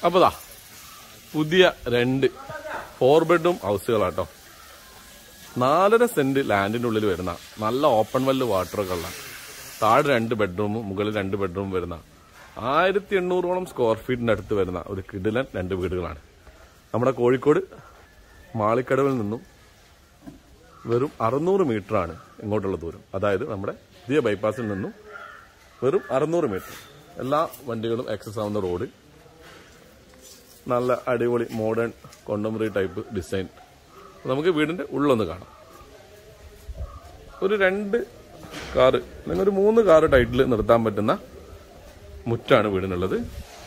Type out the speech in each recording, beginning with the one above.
അപ്പോൾ ദാ പുതിയ രണ്ട് ഫോർ ബെഡ്റൂം ഹൗസുകളാട്ടോ നാലര സെന്റ് ലാൻഡിന്റെ ഉള്ളിൽ വരുന്ന നല്ല ഓപ്പൺ വെല്ല് വാട്ടറൊക്കെ ഉള്ള താഴെ രണ്ട് ബെഡ്റൂമും മുകളിൽ രണ്ട് ബെഡ്റൂം വരുന്ന ആയിരത്തി എണ്ണൂറോളം സ്ക്വയർ ഫീറ്റിന്റെ അടുത്ത് വരുന്ന ഒരു കിടിലൻ രണ്ട് വീടുകളാണ് നമ്മുടെ കോഴിക്കോട് മാളിക്കടവിൽ നിന്നും വെറും അറുന്നൂറ് മീറ്ററാണ് ഇങ്ങോട്ടുള്ള ദൂരം അതായത് നമ്മുടെ പുതിയ ബൈപ്പാസിൽ നിന്നും വെറും അറുന്നൂറ് മീറ്റർ എല്ലാ വണ്ടികളും ആക്സസ് ആവുന്ന റോഡ് നല്ല അടിപൊളി മോഡേൺ കോണ്ടംപററി ടൈപ്പ് ഡിസൈൻ നമുക്ക് വീടിന്റെ ഉള്ളൊന്ന് കാണാം ഒരു രണ്ട് കാറ് അല്ലെങ്കിൽ ഒരു മൂന്ന് കാറ് ടൈറ്റിൽ നിർത്താൻ പറ്റുന്ന മുറ്റാണ് വീടിനുള്ളത്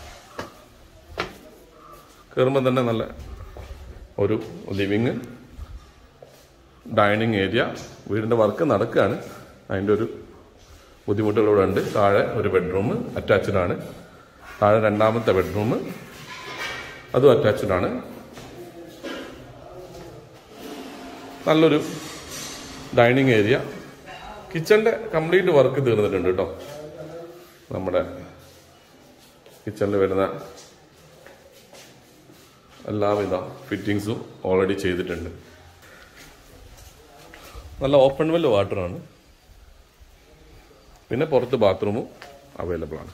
കയറുമ്പോൾ തന്നെ നല്ല ഒരു ലിവിങ് ഡൈനിങ് ഏരിയ വീടിന്റെ വർക്ക് നടക്കുകയാണ് അതിൻ്റെ ഒരു ബുദ്ധിമുട്ടുകളിവിടെ ഉണ്ട് താഴെ ഒരു ബെഡ്റൂം അറ്റാച്ച്ഡ് ആണ് താഴെ രണ്ടാമത്തെ ബെഡ്റൂം അതും അറ്റാച്ച്ഡ് ആണ് നല്ലൊരു ഡൈനിങ് ഏരിയ കിച്ചണിന്റെ കംപ്ലീറ്റ് വർക്ക് തീർന്നിട്ടുണ്ട് കേട്ടോ നമ്മുടെ കിച്ചണിൽ വരുന്ന എല്ലാവിധ ഫിറ്റിങ്സും ഓൾറെഡി ചെയ്തിട്ടുണ്ട് നല്ല ഓപ്പൺ വെൽ വാട്ടറാണ് പിന്നെ പുറത്ത് ബാത്റൂമും അവൈലബിൾ ആണ്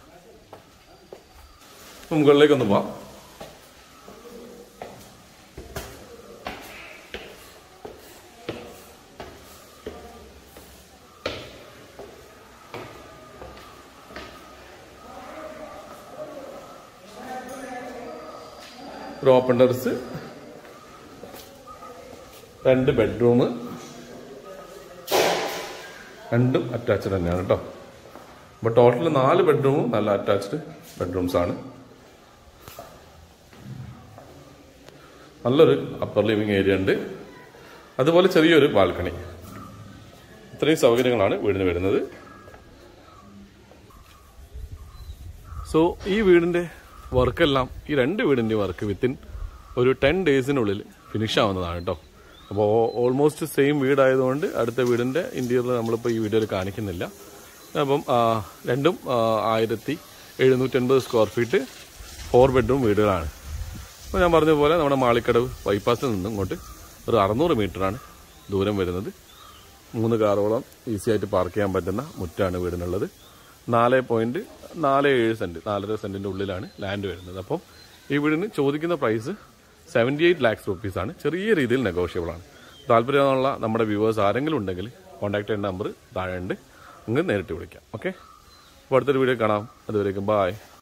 അപ്പൊ മുകളിലേക്കൊന്ന് പോവാം ഒരു ഓപ്പൺ ടെറസ് രണ്ട് ബെഡ്റൂം രണ്ടും അറ്റാച്ച്ഡ് തന്നെയാണ് കേട്ടോ അപ്പോൾ ടോട്ടൽ നാല് ബെഡ്റൂമും നല്ല അറ്റാച്ച്ഡ് ബെഡ്റൂംസ് ആണ് നല്ലൊരു അപ്പർ ലിവിങ് ഏരിയ ഉണ്ട് അതുപോലെ ചെറിയൊരു ബാൽക്കണി ഇത്രയും സൗകര്യങ്ങളാണ് വീടിന് വരുന്നത് സോ ഈ വീടിന്റെ വർക്കെല്ലാം ഈ രണ്ട് വീടിന്റെ വർക്ക് വിത്തിൻ ഒരു ടെൻ ഡേയ്സിനുള്ളിൽ ഫിനിഷ് ആവുന്നതാണ് കേട്ടോ അപ്പോൾ ഓൾമോസ്റ്റ് സെയിം വീടായതുകൊണ്ട് അടുത്ത വീടിന്റെ ഇന്റീരിയർ നമ്മളിപ്പോൾ ഈ വീഡിയോയിൽ കാണിക്കുന്നില്ല അപ്പം ആ, രണ്ടും ആ, ആയിരത്തി എഴുന്നൂറ്റൻപത് സ്ക്വയർ ഫീറ്റ് ഫോർ ബെഡ്റൂം വീടുകളാണ് അപ്പോൾ ഞാൻ പറഞ്ഞ പോലെ നമ്മുടെ മാളിക്കടവ് ബൈപ്പാസിൽ നിന്നും ഇങ്ങോട്ട് ഒരു അറുന്നൂറ് മീറ്ററാണ് ദൂരം വരുന്നത് മൂന്ന് കാറോളം ഈസി ആയിട്ട് പാർക്ക് ചെയ്യാൻ പറ്റുന്ന മുറ്റാണ് വീടിനുള്ളത് നാല് പോയിന്റ് നാല് ഏഴ് സെന്റ് നാലര സെന്റിന്റെ ഉള്ളിലാണ് ലാൻഡ് വരുന്നത് അപ്പം ഈ വീടിന് ചോദിക്കുന്ന price seventy eight lakhs rupees ആണ് ചെറിയ രീതിയിൽ നെഗോഷ്യബിൾ ആണ് താല്പര്യമുള്ള നമ്മുടെ വ്യൂവേഴ്സ് ആരെങ്കിലും ഉണ്ടെങ്കിൽ കോൺടാക്ട് ചെയ്യുന്ന നമ്പർ താഴെ ഉണ്ട് നിങ്ങൾക്ക് നേരിട്ട് വിളിക്കാം ഓക്കെ അപ്പോൾ അടുത്തൊരു വീഡിയോ കാണാം അതുവരേക്കും ബായ്